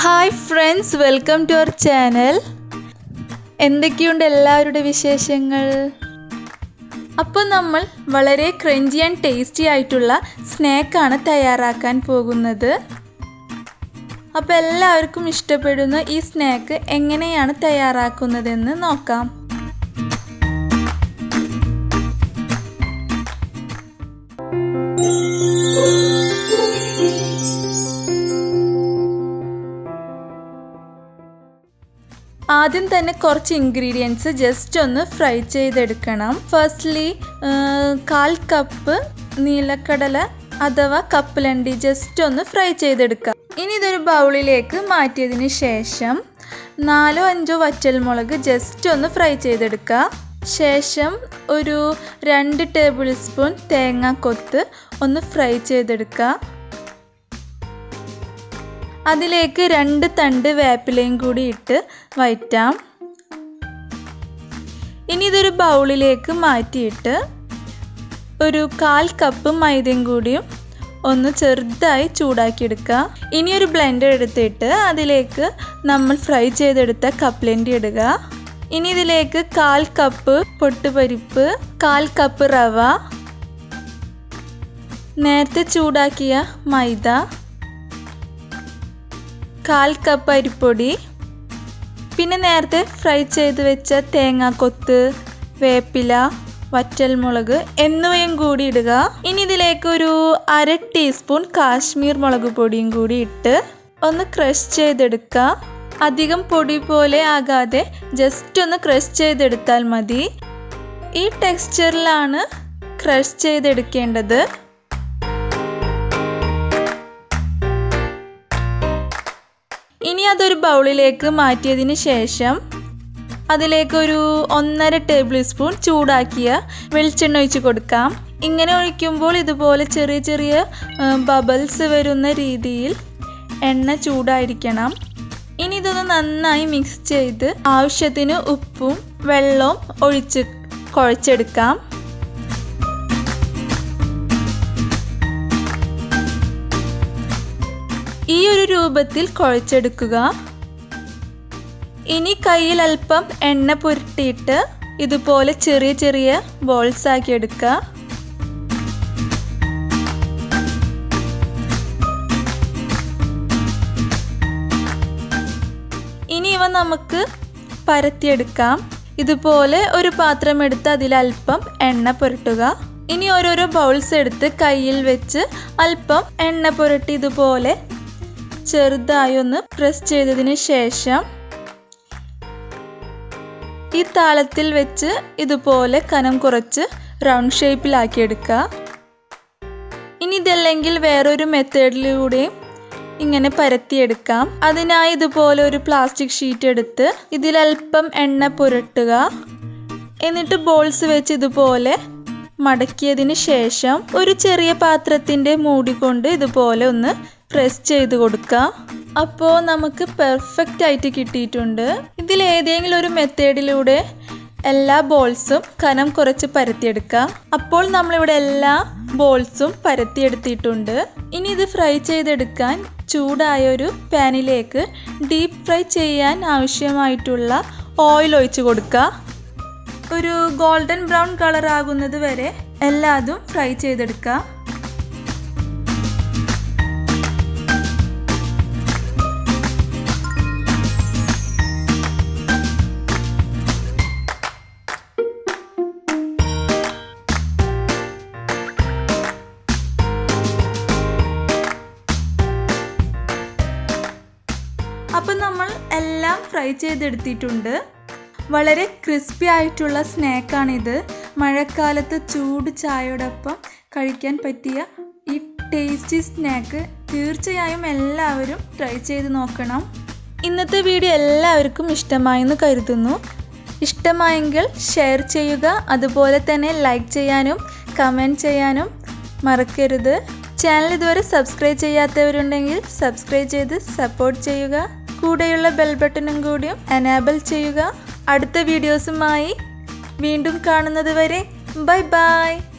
hi friends welcome to our channel എന്തൊക്കെയുണ്ട് എല്ലാവരുടെ വിശേഷങ്ങൾ അപ്പോൾ നമ്മൾ വളരെ ക്രഞ്ചി ആൻഡ് ടേസ്റ്റി ആയിട്ടുള്ള സ്നാക്കാണ് തയ്യാറാക്കാൻ പോകുന്നത് അപ്പോൾ എല്ലാവർക്കും ഇഷ്ടപ്പെടുന്ന ഈ സ്നാക്ക് എങ്ങനെയാണ് തയ്യാറാക്കുന്നതെന്ന് നോക്കാം ആദ്യം തന്നെ കുറച്ച് ഇൻഗ്രീഡിയൻസ് ജസ്റ്റ് ഒന്ന് ഫ്രൈ ചെയ്തെടുക്കണം ഫസ്റ്റ്ലി കാൽ കപ്പ് നീലക്കടല അഥവാ കപ്പലണ്ടി ജസ്റ്റ് ഒന്ന് ഫ്രൈ ചെയ്തെടുക്കാം ഇനി ഇതൊരു ബൗളിലേക്ക് മാറ്റിയതിന് ശേഷം നാലോ അഞ്ചോ വറ്റൽമുളക് ജസ്റ്റ് ഒന്ന് ഫ്രൈ ചെയ്തെടുക്കുക ശേഷം ഒരു രണ്ട് ടേബിൾ സ്പൂൺ തേങ്ങാക്കൊത്ത് ഒന്ന് ഫ്രൈ ചെയ്തെടുക്കുക അതിലേക്ക് രണ്ട് തണ്ട് വേപ്പിലയും കൂടി ഇട്ട് വയറ്റാം ഇനി ഇതൊരു ബൗളിലേക്ക് മാറ്റിയിട്ട് ഒരു കാൽ കപ്പ് മൈദയും കൂടിയും ഒന്ന് ചെറുതായി ചൂടാക്കിയെടുക്കുക ഇനി ഒരു ബ്ലെൻഡർ എടുത്തിട്ട് അതിലേക്ക് നമ്മൾ ഫ്രൈ ചെയ്തെടുത്ത കപ്ലൻറ്റി ഇടുക ഇനി ഇതിലേക്ക് കാൽ കപ്പ് പൊട്ടുപരിപ്പ് കാൽ കപ്പ് റവ നേരത്തെ ചൂടാക്കിയ മൈദ കാൽ കപ്പ് അരിപ്പൊടി പിന്നെ നേരത്തെ ഫ്രൈ ചെയ്ത് വെച്ച തേങ്ങാക്കൊത്ത് വേപ്പില വറ്റൽമുളക് എന്നിവയും കൂടി ഇടുക ഇനി ഇതിലേക്ക് ഒരു അര ടീസ്പൂൺ കാശ്മീർ മുളക് പൊടിയും കൂടി ഇട്ട് ഒന്ന് ക്രഷ് ചെയ്തെടുക്കുക അധികം പൊടി പോലെ ആകാതെ ജസ്റ്റ് ഒന്ന് ക്രഷ് ചെയ്തെടുത്താൽ മതി ഈ ടെക്സ്ചറിലാണ് ക്രഷ് ചെയ്തെടുക്കേണ്ടത് ഇനി അതൊരു ബൗളിലേക്ക് മാറ്റിയതിന് ശേഷം അതിലേക്കൊരു ഒന്നര ടേബിൾ സ്പൂൺ ചൂടാക്കിയ വെളിച്ചെണ്ണ ഒഴിച്ച് കൊടുക്കാം ഇങ്ങനെ ഒഴിക്കുമ്പോൾ ഇതുപോലെ ചെറിയ ചെറിയ ബബിൾസ് വരുന്ന രീതിയിൽ എണ്ണ ചൂടായിരിക്കണം ഇനി ഇതൊന്ന് നന്നായി മിക്സ് ചെയ്ത് ആവശ്യത്തിന് ഉപ്പും വെള്ളവും ഒഴിച്ച് കുഴച്ചെടുക്കാം ഈ ഒരു രൂപത്തിൽ കുഴച്ചെടുക്കുക ഇനി കയ്യിൽ അല്പം എണ്ണ പുരട്ടിയിട്ട് ഇതുപോലെ ചെറിയ ചെറിയ ബോൾസ് ആക്കി എടുക്കുക ഇനി ഇവ നമുക്ക് പരത്തിയെടുക്കാം ഇതുപോലെ ഒരു പാത്രം എടുത്ത് അതിലല്പം എണ്ണ പുരട്ടുക ഇനി ഓരോരോ ബൗൾസ് എടുത്ത് കയ്യിൽ വെച്ച് അല്പം എണ്ണ പുരട്ടി ഇതുപോലെ ചെറുതായി ഒന്ന് പ്രസ് ചെയ്തതിന് ശേഷം ഈ താളത്തിൽ വെച്ച് ഇതുപോലെ കനം കുറച്ച് റൗണ്ട് ഷേപ്പിലാക്കിയെടുക്കുക ഇനി ഇതല്ലെങ്കിൽ വേറൊരു മെത്തേഡിലൂടെയും ഇങ്ങനെ പരത്തിയെടുക്കാം അതിനായി ഇതുപോലെ ഒരു പ്ലാസ്റ്റിക് ഷീറ്റ് എടുത്ത് ഇതിലൽപ്പം എണ്ണ പുരട്ടുക എന്നിട്ട് ബോൾസ് വെച്ച് ഇതുപോലെ മടക്കിയതിന് ശേഷം ഒരു ചെറിയ പാത്രത്തിൻ്റെ മൂടി കൊണ്ട് ഇതുപോലെ ഒന്ന് പ്രസ് ചെയ്ത് കൊടുക്കുക അപ്പോൾ നമുക്ക് പെർഫെക്റ്റ് ആയിട്ട് കിട്ടിയിട്ടുണ്ട് ഇതിൽ ഏതെങ്കിലും ഒരു മെത്തേഡിലൂടെ എല്ലാ ബോൾസും കനം കുറച്ച് പരത്തിയെടുക്കുക അപ്പോൾ നമ്മളിവിടെ എല്ലാ ബോൾസും പരത്തിയെടുത്തിട്ടുണ്ട് ഇനി ഇത് ഫ്രൈ ചെയ്തെടുക്കാൻ ചൂടായ ഒരു പാനിലേക്ക് ഡീപ്പ് ഫ്രൈ ചെയ്യാൻ ആവശ്യമായിട്ടുള്ള ഓയിൽ ഒഴിച്ച് കൊടുക്കുക ഒരു ഗോൾഡൻ ബ്രൗൺ കളർ ആകുന്നത് വരെ എല്ലാതും ഫ്രൈ ചെയ്തെടുക്കുക അപ്പം നമ്മൾ എല്ലാം ഫ്രൈ ചെയ്തെടുത്തിട്ടുണ്ട് വളരെ ക്രിസ്പി ആയിട്ടുള്ള സ്നാക്കാണിത് മഴക്കാലത്ത് ചൂട് ചായയോടൊപ്പം കഴിക്കാൻ പറ്റിയ ഈ ടേസ്റ്റി സ്നാക്ക് തീർച്ചയായും എല്ലാവരും ട്രൈ ചെയ്ത് നോക്കണം ഇന്നത്തെ വീഡിയോ എല്ലാവർക്കും ഇഷ്ടമായെന്ന് കരുതുന്നു ഇഷ്ടമായെങ്കിൽ ഷെയർ ചെയ്യുക അതുപോലെ തന്നെ ലൈക്ക് ചെയ്യാനും കമൻറ്റ് ചെയ്യാനും മറക്കരുത് ചാനൽ ഇതുവരെ സബ്സ്ക്രൈബ് ചെയ്യാത്തവരുണ്ടെങ്കിൽ സബ്സ്ക്രൈബ് ചെയ്ത് സപ്പോർട്ട് ചെയ്യുക കൂടെയുള്ള ബെൽ ബട്ടണും കൂടിയും എനാബിൾ ചെയ്യുക അടുത്ത വീഡിയോസുമായി വീണ്ടും കാണുന്നത് വരെ ബൈ ബൈ